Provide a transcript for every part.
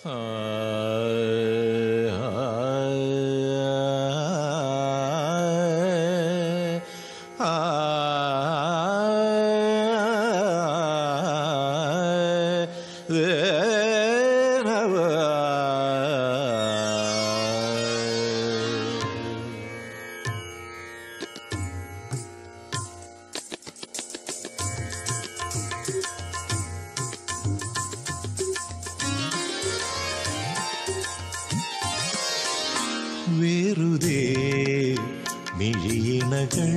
വെറുതെ മിഴിയിണകൾ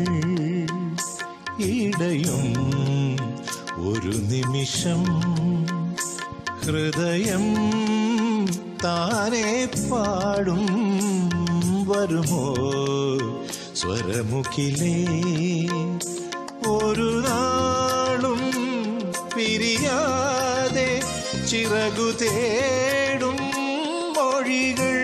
ഇടയും ഒരു നിമിഷം ഹൃദയം താനെ പാടും വരുമോ സ്വരമുഖിലേ ഒരു നാളും പിരിയാതെ ചിറകു തേടും മൊഴികൾ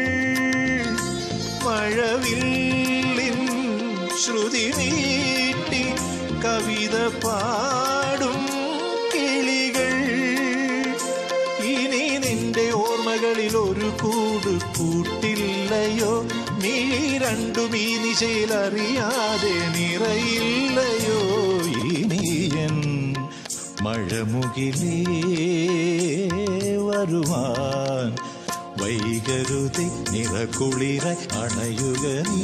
മഴവില്ലിൻ ശ്രുതി നീട്ടി കവിത പാടും കിളികൾ ഇനി നിന്റെ ഓർമ്മകളിൽ ഒരു കൂട് കൂട്ടില്ലയോ നീ രണ്ടും ഈ നിശയിൽ അറിയാതെ നിറയില്ലയോ ഇനിയൻ മഴമുകിലേ വരുവാൻ വൈകരുതി നിറകുളിര അണയുക നീ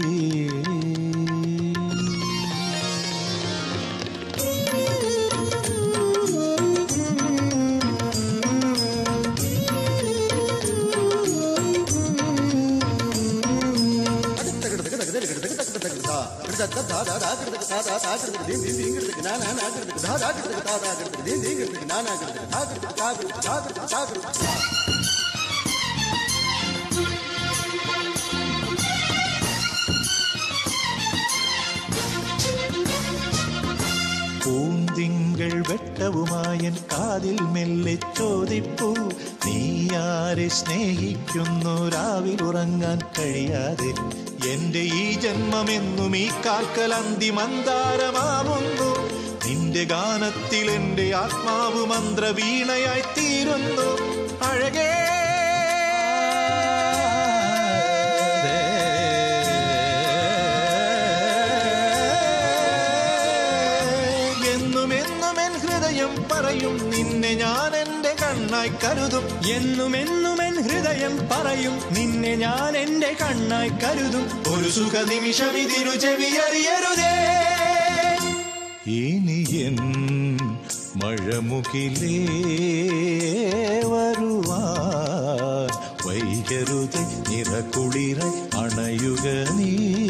പൂന്തിങ്കൾ വെട്ടവുമായൻ കാതിൽ മെല്ലെ ചോദിപ്പൂ നീ ആരെ സ്നേഹിക്കുന്നു രാവിൽ ഉറങ്ങാൻ കഴിയാതെ എന്റെ ഈ ജന്മമെന്നും ഈ കാൽക്കൽ അന്തിമന്താരമാവുന്നു നിന്റെ ഗാനത്തിൽ എന്റെ ആത്മാവ് മന്ത്രവീണയായി തീരുന്നു അഴകേ എന്നും എന്നും എൻ ഹൃദയം പറയും നിന്നെ ഞാൻ എന്റെ കണ്ണായി കരുതും എന്നും എന്നും എൻ ഹൃദയം പറയും നിന്നെ ഞാൻ എന്റെ കണ്ണായി കരുതും ഒരു സുഖ നിമിഷം ഇതിരു ചെവിയറിയരുതേ ഇനി എൻ മഴമുകിലേ വരുവാൻ വൈകരുത് നിറകുളിര അണയുക നീ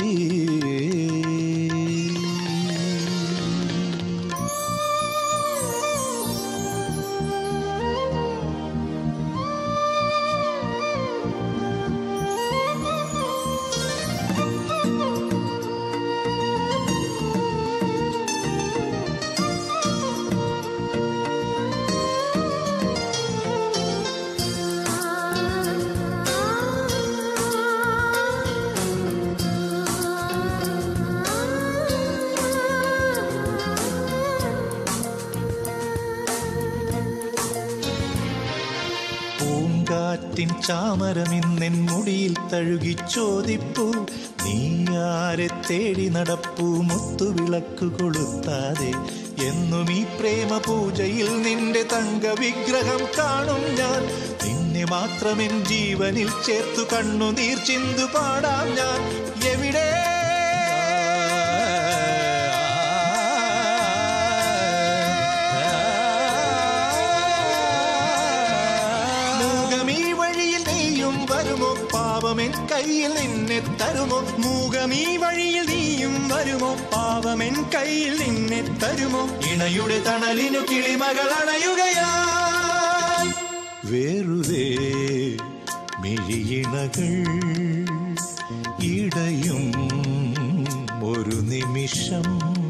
പൂങ്കാറ്റിൻ ചാമരമിന്നെൻ മുടിയിൽ തഴുകി ചോദിപ്പൂ നീ ആരെ തേടി നടപ്പൂ മുത്തുവിളക്കു കൊളുത്താതെ എന്നും ഈ പ്രേമ പൂജയിൽ നിന്റെ തങ്ക വിഗ്രഹം കാണും ഞാൻ നിന്നെ മാത്രമെൻ ജീവനിൽ ചേർത്തു കണ്ണുനീർ ചിന്തു പാടാം ഞാൻ എവിടെ മൂകമീ വഴിയിൽ നീയും വരുമോ പാപമെൻ കയ്യിൽ നിന്നെ തരുമോ മൂകം ഈ വഴിയിൽ നീയും വരുമോ പാവമെൻ കയ്യിൽ നിന്നെ തരുമോ ഇണയുടെ തണലിനു കിളിമകൾ അണയുകയായി വെറുതെ മിഴിയിണകൾ ഇടയും ഒരു നിമിഷം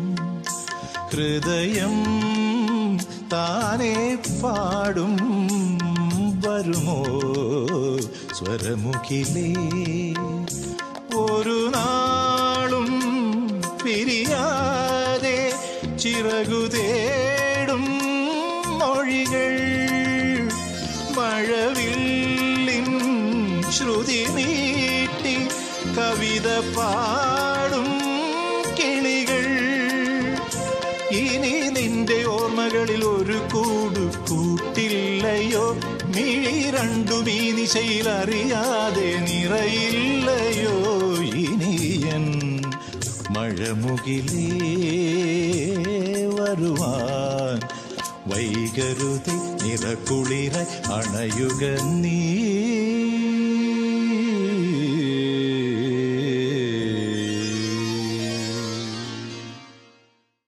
ഹൃദയം താനെ പാടും വരുമോ സ്വരമുഖിലേ ഒരു നാളും പിരിയാതെ ചിറകു തേടും മൊഴികൾ മഴവിൽ ശ്രുതി നീട്ടി കവിത പാടും കിളികൾ ഇനി നിന്റെ ഓർമ്മകളിൽ ഒരു കൂട് കൂട്ടില്ലയോ മിഴി രണ്ടും ഈ നിശയിൽ അറിയാതെ നിറയില്ലയോ ഇനിയൻ മഴമുകിലേ വരുവാൻ വൈകരുതി നിറകുളിര അണയുക നീ